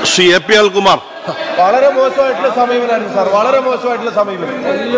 Shri A P അൽകുമാർ വളരെ മോശമായിട്ടുള്ള സമീപനമായിരുന്നു sir വളരെ മോശമായിട്ടുള്ള സമീപനം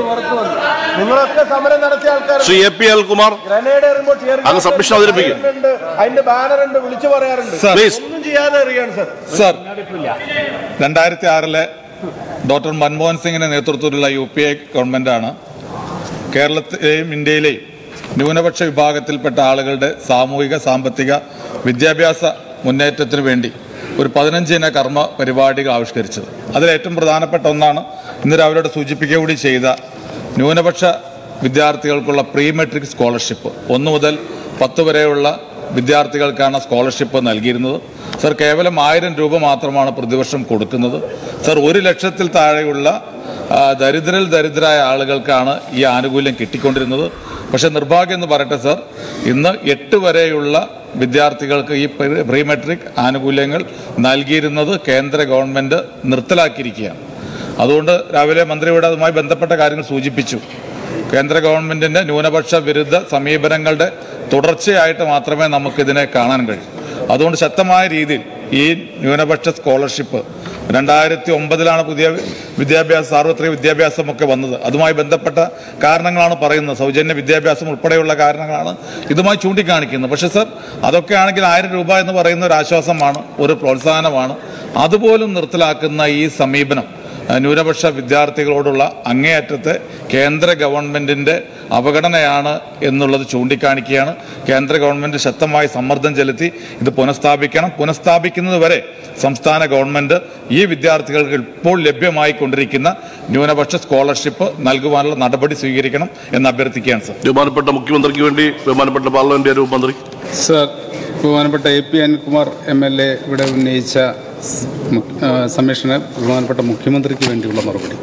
നിങ്ങളൊക്കെ സമരം നടത്തിയ ആൾക്കാർ Shri A P Anilkumar grenade എറിയുമ്പോൾ tear gas അങ്ങ് submission അവതരിപ്പിക്കും. ഉണ്ട്, അതിന്റെ ബാനർ ഉണ്ട് വിളിച്ചു പറയാറുണ്ട് പ്ലീസ് ഒന്നും ചെയ്യാതെ എറിയാണ് സാർ സർ രണ്ടായിരത്തി ആറിലെ ഡോക്ടർ മൻമോഹൻ സിംഗിന്റെ നേതൃത്വത്തിലുള്ള യു പി എ ഗവൺമെന്റാണ് കേരളത്തിലെയും ഇന്ത്യയിലെയും ന്യൂനപക്ഷ വിഭാഗത്തിൽപ്പെട്ട ആളുകളുടെ സാമൂഹിക സാമ്പത്തിക വിദ്യാഭ്യാസ മുന്നേറ്റത്തിന് വേണ്ടി ഒരു പതിനഞ്ചിന കർമ്മ പരിപാടികൾ ആവിഷ്കരിച്ചത് അതിൽ ഏറ്റവും പ്രധാനപ്പെട്ട ഒന്നാണ് ഇന്ന് രാവിലെ സൂചിപ്പിക്കുക കൂടി ചെയ്ത ന്യൂനപക്ഷ വിദ്യാർത്ഥികൾക്കുള്ള പ്രീ മെട്രിക് സ്കോളർഷിപ്പ് ഒന്ന് മുതൽ പത്ത് വരെയുള്ള വിദ്യാർത്ഥികൾക്കാണ് സ്കോളർഷിപ്പ് നൽകിയിരുന്നത് സർ കേവലം ആയിരം രൂപ മാത്രമാണ് പ്രതിവർഷം കൊടുക്കുന്നത് സർ ഒരു ലക്ഷത്തിൽ താഴെയുള്ള ആ, ദരിദ്രരിൽ ദരിദ്രരായ ആളുകൾക്കാണ് ഈ ആനുകൂല്യം കിട്ടിക്കൊണ്ടിരുന്നത് പക്ഷെ നിർഭാഗ്യം എന്ന് പറയട്ടെ സർ ഇന്ന് എട്ട് വരെയുള്ള വിദ്യാർത്ഥികൾക്ക് ഈ പ്രീ മെട്രിക് ആനുകൂല്യങ്ങൾ നൽകിയിരുന്നത് കേന്ദ്ര ഗവൺമെന്റ് നിർത്തലാക്കിയിരിക്കുകയാണ് അതുകൊണ്ട് രാവിലെ മന്ത്രിയുടെ അതുമായി ബന്ധപ്പെട്ട കാര്യങ്ങൾ സൂചിപ്പിച്ചു കേന്ദ്ര ഗവൺമെന്റിന്റെ ന്യൂനപക്ഷ വിരുദ്ധ സമീപനങ്ങളുടെ തുടർച്ചയായിട്ട് മാത്രമേ നമുക്കിതിനെ കാണാൻ കഴിയൂ അതുകൊണ്ട് ശക്തമായ രീതിയിൽ ഈ ന്യൂനപക്ഷ സ്കോളർഷിപ്പ് രണ്ടായിരത്തി ഒമ്പതിലാണ് പുതിയ വിദ്യാഭ്യാസ സാർവത്രിക വിദ്യാഭ്യാസമൊക്കെ വന്നത് അതുമായി ബന്ധപ്പെട്ട കാരണങ്ങളാണ് പറയുന്നത് സൗജന്യ വിദ്യാഭ്യാസം ഉൾപ്പെടെയുള്ള കാരണങ്ങളാണ് ഇതുമായി ചൂണ്ടിക്കാണിക്കുന്നത് പക്ഷേ സർ അതൊക്കെ ആണെങ്കിൽ ആയിരം രൂപ എന്ന് പറയുന്ന ഒരു ആശ്വാസമാണ് ഒരു പ്രോത്സാഹനമാണ് അതുപോലും നിർത്തലാക്കുന്ന ഈ സമീപനം അഹ് ന്യൂനപക്ഷ വിദ്യാർത്ഥികളോടുള്ള അങ്ങേയറ്റത്തെ കേന്ദ്ര ഗവൺമെന്റിന്റെ അവഗണനയാണ് എന്നുള്ളത് ചൂണ്ടിക്കാണിക്കുകയാണ് കേന്ദ്ര ഗവൺമെന്റ് ശക്തമായി സമ്മർദ്ദം ചെലുത്തി ഇത് പുനഃസ്ഥാപിക്കണം പുനഃസ്ഥാപിക്കുന്നത് വരെ സംസ്ഥാന ഗവൺമെന്റ് ഈ വിദ്യാർത്ഥികൾക്ക് ഇപ്പോൾ ലഭ്യമായി കൊണ്ടിരിക്കുന്ന ന്യൂനപക്ഷ സ്കോളർഷിപ്പ് നൽകുവാനുള്ള നടപടി സ്വീകരിക്കണം എന്ന് അഭ്യർത്ഥിക്കുകയാണ് സർ ബഹുമാനപ്പെട്ട മുഖ്യമന്ത്രിക്ക് വേണ്ടി ബഹുമാനപ്പെട്ട പാർലമെന്റ് അംഗ മന്ത്രി സർ ബഹുമാനപ്പെട്ട A P Anilkumar M L A ഇവിടെ ഉന്നയിച്ച സ് മു- ആ, സബ്മിഷന് ബഹുമാനപ്പെട്ട മുഖ്യമന്ത്രിക്ക് വേണ്ടിയുള്ള മറുപടി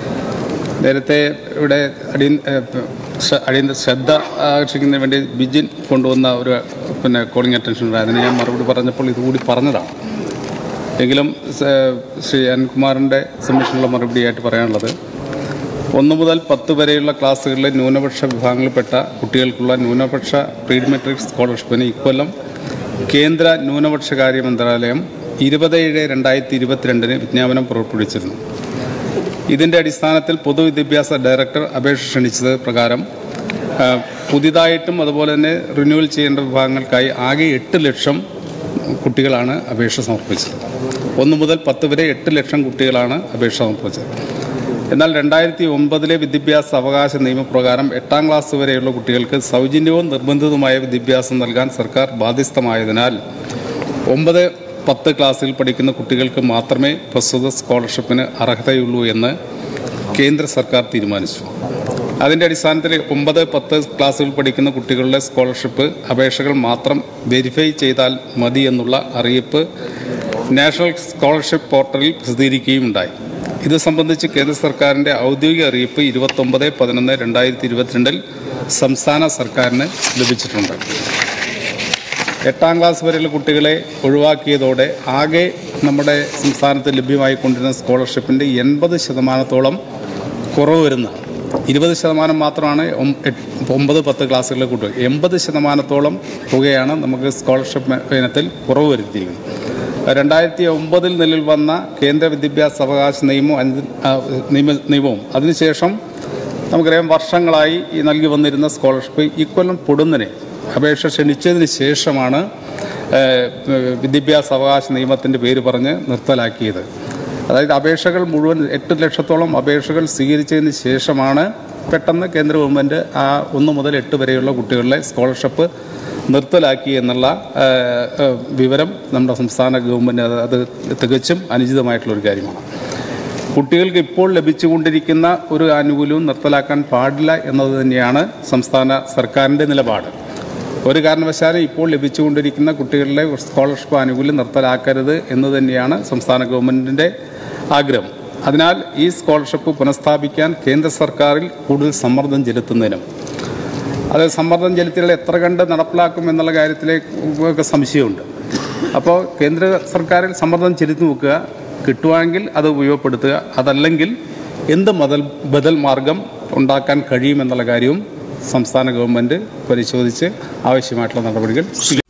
നേരത്തെ ഇവിടെ അടി ശ്ര- അടിയന്തര ശ്രദ്ധ ആകർഷിക്കുന്നതിന് വേണ്ടി ബിജിൻ കൊണ്ടുവന്ന ഒരു പിന്നെ കോളിംഗ് അറ്റൻഷൻ ഉണ്ട് അതിന് ഞാൻ മറുപടി പറഞ്ഞപ്പോൾ ഇതുകൂടി പറഞ്ഞതാണ് എങ്കിലും സ- ശ്രീ അനിൽകുമാറിൻ്റെ സബ്മിഷനുള്ള മറുപടിയായിട്ട് പറയാനുള്ളത് ഒന്ന് മുതൽ പത്ത് വരെയുള്ള ക്ലാസ്സുകളിലെ ന്യൂനപക്ഷ വിഭാഗങ്ങളിൽപ്പെട്ട കുട്ടികൾക്കുള്ള ന്യൂനപക്ഷ പ്രീ മെട്രിക് സ്കോളർഷിപ്പിന് ഇക്കൊല്ലം കേന്ദ്ര ന്യൂനപക്ഷകാര്യ മന്ത്രാലയം ഇരുപത് ഏഴ് രണ്ടായിരത്തി ഇരുപത്തിരണ്ടിന് വിജ്ഞാപനം പുറപ്പെടുവിച്ചിരുന്നു ഇതിൻ്റെ അടിസ്ഥാനത്തിൽ പൊതുവിദ്യാഭ്യാസ ഡയറക്ടർ അപേക്ഷ ക്ഷണിച്ചത് പ്രകാരം ആ, പുതിയതായിട്ടും അതുപോലെ തന്നെ റിന്യൂവൽ ചെയ്യേണ്ട വിഭാഗങ്ങൾക്കായി ആകെ എട്ട് ലക്ഷം കുട്ടികളാണ് അപേക്ഷ സമർപ്പിച്ചത് ഒന്ന് മുതൽ പത്ത് വരെ എട്ട് ലക്ഷം കുട്ടികളാണ് അപേക്ഷ സമർപ്പിച്ചത് എന്നാൽ രണ്ടായിരത്തി ഒമ്പതിലെ വിദ്യാഭ്യാസ അവകാശ നിയമപ്രകാരം എട്ടാം ക്ലാസ് വരെയുള്ള കുട്ടികൾക്ക് സൗജന്യവും നിർബന്ധിതവുമായ വിദ്യാഭ്യാസം നൽകാൻ സർക്കാർ ബാധ്യസ്ഥമായതിനാൽ ഒമ്പത് പത്ത് ക്ലാസ്സിൽ പഠിക്കുന്ന കുട്ടികൾക്ക് മാത്രമേ പ്രസ്തുത സ്കോളർഷിപ്പിന് അർഹതയുള്ളൂ എന്ന് കേന്ദ്ര സർക്കാർ തീരുമാനിച്ചു അതിൻ്റെ അടിസ്ഥാനത്തിൽ ഒമ്പത് പത്ത് ക്ലാസ്സുകൾ പഠിക്കുന്ന കുട്ടികളുടെ സ്കോളർഷിപ്പ് അപേക്ഷകൾ മാത്രം വെരിഫൈ ചെയ്താൽ മതി എന്നുള്ള അറിയിപ്പ് നാഷണൽ സ്കോളർഷിപ്പ് പോർട്ടലിൽ പ്രസിദ്ധീകരിക്കുകയുണ്ടായി ഇത് സംബന്ധിച്ച് കേന്ദ്ര സർക്കാരിൻ്റെ ഔദ്യോഗിക അറിയിപ്പ് ഇരുപത്തൊമ്പത് പതിനൊന്ന് രണ്ടായിരത്തി ഇരുപത്തിരണ്ടിൽ സംസ്ഥാന സർക്കാരിന് ലഭിച്ചിട്ടുണ്ട് എട്ടാം ക്ലാസ് വരെയുള്ള കുട്ടികളെ ഒഴിവാക്കിയതോടെ ആകെ നമ്മുടെ സംസ്ഥാനത്ത് ലഭ്യമായിക്കൊണ്ടിരുന്ന സ്കോളർഷിപ്പിൻ്റെ എൺപത് ശതമാനത്തോളം കുറവ് വരുന്നതാണ് ഇരുപത് ശതമാനം മാത്രമാണ് ഒം- എട്ട്- ഒമ്പത് പത്ത് ക്ലാസ്സുകളിലെ കുട്ടികൾ എൺപത് ശതമാനത്തോളം തുകയാണ് നമുക്ക് സ്കോളർഷിപ്പ് ഇനത്തിൽ കുറവ് വരുത്തിയിരിക്കുന്നത് രണ്ടായിരത്തി ഒമ്പതിൽ നിലവിൽ വന്ന കേന്ദ്ര വിദ്യാഭ്യാസ അവകാശ നിയമവും അനു- ആ, നിയമ നിയമവും അതിനുശേഷം നമുക്കറിയാം വർഷങ്ങളായി ഈ നൽകി വന്നിരുന്ന സ്കോളർഷിപ്പ് ഇക്കൊല്ലം പൊടുന്നനെ അപേക്ഷ ക്ഷണിച്ചതിന് ശേഷമാണ് ഏഹ്, വിദ്യാഭ്യാസ അവകാശ നിയമത്തിൻ്റെ പേര് പറഞ്ഞ് നിർത്തലാക്കിയത് അതായത് അപേക്ഷകൾ മുഴുവൻ എട്ട് ലക്ഷത്തോളം അപേക്ഷകൾ സ്വീകരിച്ചതിന് ശേഷമാണ് പെട്ടെന്ന് കേന്ദ്ര ഗവൺമെൻറ് ആ ഒന്ന് മുതൽ എട്ട് വരെയുള്ള കുട്ടികളുടെ സ്കോളർഷിപ്പ് നിർത്തലാക്കി എന്നുള്ള ഏഹ്, ഏഹ്, വിവരം നമ്മുടെ സംസ്ഥാന ഗവൺമെൻറ് അത് അത് തികച്ചും അനുചിതമായിട്ടുള്ളൊരു കാര്യമാണ് കുട്ടികൾക്ക് ഇപ്പോൾ ലഭിച്ചുകൊണ്ടിരിക്കുന്ന ഒരു ആനുകൂല്യവും നിർത്തലാക്കാൻ പാടില്ല എന്നത് തന്നെയാണ് സംസ്ഥാന സർക്കാരിൻ്റെ നിലപാട് ഒരു കാരണവശാലും ഇപ്പോൾ ലഭിച്ചുകൊണ്ടിരിക്കുന്ന കുട്ടികളുടെ സ്കോളർഷിപ്പ് ആനുകൂല്യം നിർത്തലാക്കരുത് എന്ന് തന്നെയാണ് സംസ്ഥാന ഗവൺമെൻറ്റിൻ്റെ ആഗ്രഹം അതിനാൽ ഈ സ്കോളർഷിപ്പ് പുനഃസ്ഥാപിക്കാൻ കേന്ദ്ര സർക്കാരിൽ കൂടുതൽ സമ്മർദ്ദം ചെലുത്തുന്നതിനും അത് സമ്മർദ്ദം ചെലുത്തിയാൽ എത്ര കണ്ട് നടപ്പിലാക്കും എന്നുള്ള കാര്യത്തിലേക്ക് സംശയമുണ്ട് അപ്പോൾ കേന്ദ്ര സർക്കാരിൽ സമ്മർദ്ദം ചെലുത്തി നോക്കുക കിട്ടുവാണെങ്കിൽ അത് ഉപയോഗപ്പെടുത്തുക അതല്ലെങ്കിൽ എന്ത് മതൽ ബദൽ മാർഗം ഉണ്ടാക്കാൻ കഴിയുമെന്നുള്ള കാര്യവും സംസ്ഥാന ഗവൺമെൻറ് പരിശോധിച്ച് ആവശ്യമായിട്ടുള്ള നടപടികൾ സ്വീകരിക്കും